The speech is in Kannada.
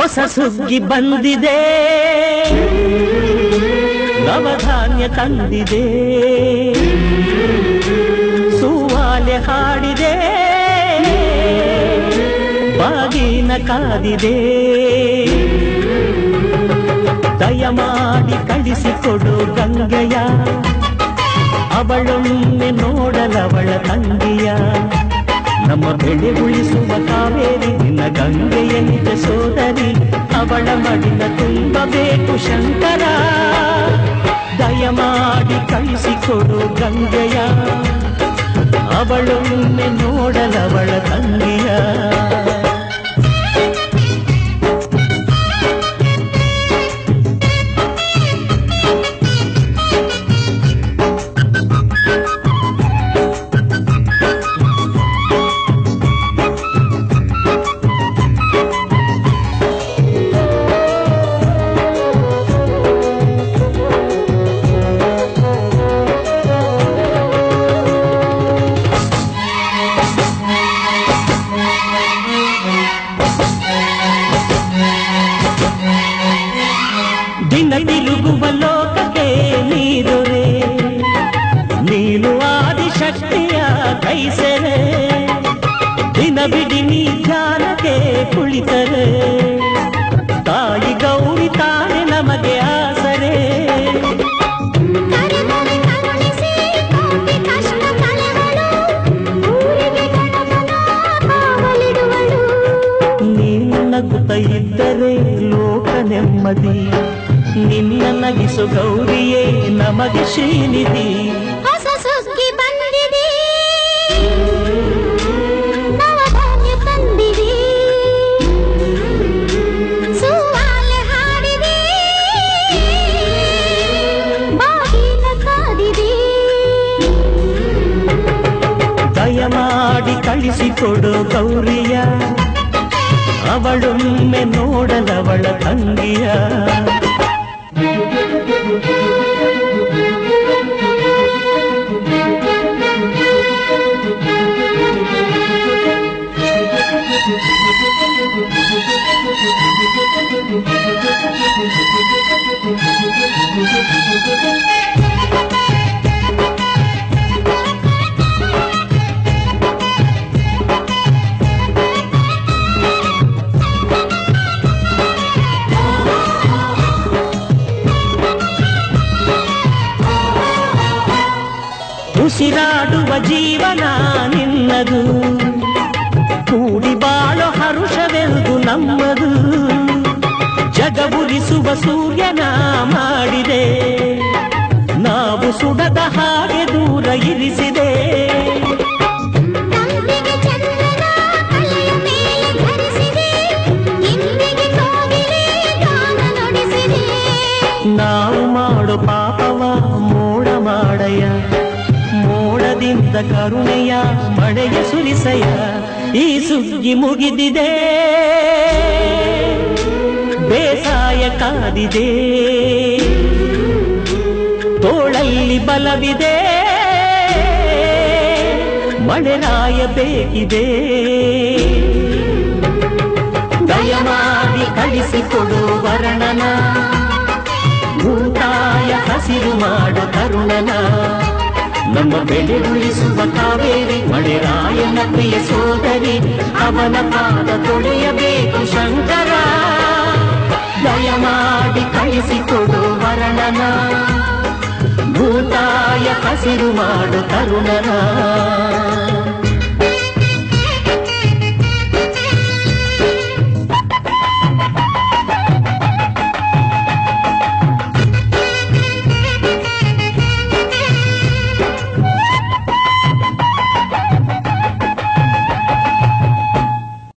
ಹೊಸ ಸುಗ್ಗಿ ಬಂದಿದೆ ನವಧಾನ್ಯ ತಂದಿದೆ ಸುವಾಲೆ ಹಾಡಿದೆ ಬಾಗಿನ ಕಾದಿದೆ ದಯಮಾಡಿ ಕಳಿಸಿಕೊಡು ಗಂಗೆಯ ಅವಳೊಮ್ಮೆ ನೋಡಲವಳ ತಂಗಿಯ ನಮ್ಮ ಬೆಳೆ ಉಳಿಸುವ ಕಾವೇರಿ ನಿನ್ನ ಗಂಗೆಯ ನಿಜ ಸೋದರಿ ಅವಳ ಮಡಿಲ ತುಂಬಬೇಕು ಶಂಕರ ದಯಮಾಡಿ ಕಳಿಸಿಕೊಡು ಗಂಗೆಯ ಅವಳೊಮ್ಮೆ ನೋಡಲವಳ ತಂಗಿಯ ದಿನ ತಿರುಗುವ ಲೋಕಕ್ಕೆ ನೀರುರೆ ನೀನು ಆದಿಶಕ್ತಿಯ ಕೈಸೆರೆ ದಿನವಿಡಿ ನೀ ಧ್ಯಾನಕ್ಕೆ ಕುಳಿತರೆ ತಾಯಿ ಗೌರಿ ತಾನೆ ನಮಗೆ ಆಸರೆ ಕರೆದರೆ ಕರುಣಿಸಿ ಕೋಟಿ ಕಷ್ಟ ಕಳೆವಳು ಊರಿಗೆ ಗಣಪನ ಕಾವಲಿಡುವಳು ನೀನು ನಗುತ್ತ ಇದ್ದರೆ ಲೋಕ ನೆಮ್ಮದಿ ನಿನ್ನ ನಗಿಸು ಗೌರಿಯೇ ನಮಗೆ ಶ್ರೀನಿಧಿ ಹೊಸ ಸುಗ್ಗಿ ಬಂದಿದೆ ನವಧಾನ್ಯ ತಂದಿದೆ ಸುವಾಲೆ ಹಾಡಿದೆ ಬಾಗಿಲ ಕಾದಿದೆ ದಯಮಾಡಿ ಕಳಿಸಿಕೊಡು ಗೌರಿಯ ಅವಳೊಮ್ಮೆ ನೋಡಲವಳ ತಂಗಿಯ ಉಸಿರಾಡುವ ಜೀವನ ನಿನ್ನದು ಕೂಡಿ ಬಾಳೋ ಹರುಷವೆಂದು ನಮ್ಮದು ಜಗಬುರಿಸುವ ಸೂರ್ಯನ ಮಾಡಿದೆ ನಾವು ಸುಡದ ಹಾಗೆ ದೂರ ಇರಿಸಿದೆ ತಂಬಿಗೆ ಚಂದ್ರನ ತಲೆಯ ಮೇಲೆ ಧರಿಸಿದೆ ಇಂದಿಗೆ ಕೋಗಿಲೆ ಗಾನ ನುಡಿಸಿದೆ ನಾವು ಮಾಡೋ ಪಾಪವ ಮೋಡ ಮಾಡಯ ಮೋಡದಿಂದ ಕರುಣೆಯ ಮಳೆಯ ಸುರಿಸಯ ಈ ಸುಗ್ಗಿ ಮುಗಿದಿದೆ ಬೇಸಾಯ ಕಾದಿದೆ ತೋಳಲ್ಲಿ ಬಲವಿದೆ ಮಳೆರಾಯ ಬೇಕಿದೆ ದಯಮಾಡಿ ಕಳಿಸಿಕೊಡು ವರ್ಣನ ಭೂತಾಯ ಹಸಿರು ಮಾಡು ತರುಣನ ನಮ್ಮ ಬೆಳೆ ಉಳಿಸುವ ಕಾವೇರಿ ಮಳೆರಾಯನ ಪ್ರಿಯ ಸೋದರಿ ಅವನ ಪಾದ ತೊಳೆಯಬೇಕು ಶಂಕರ ದಯಮಾಡಿ ಕಳಿಸಿಕೊಡು ವರ್ಣನ ಭೂತಾಯ ಹಸಿರು ಮಾಡು ತರುಣನ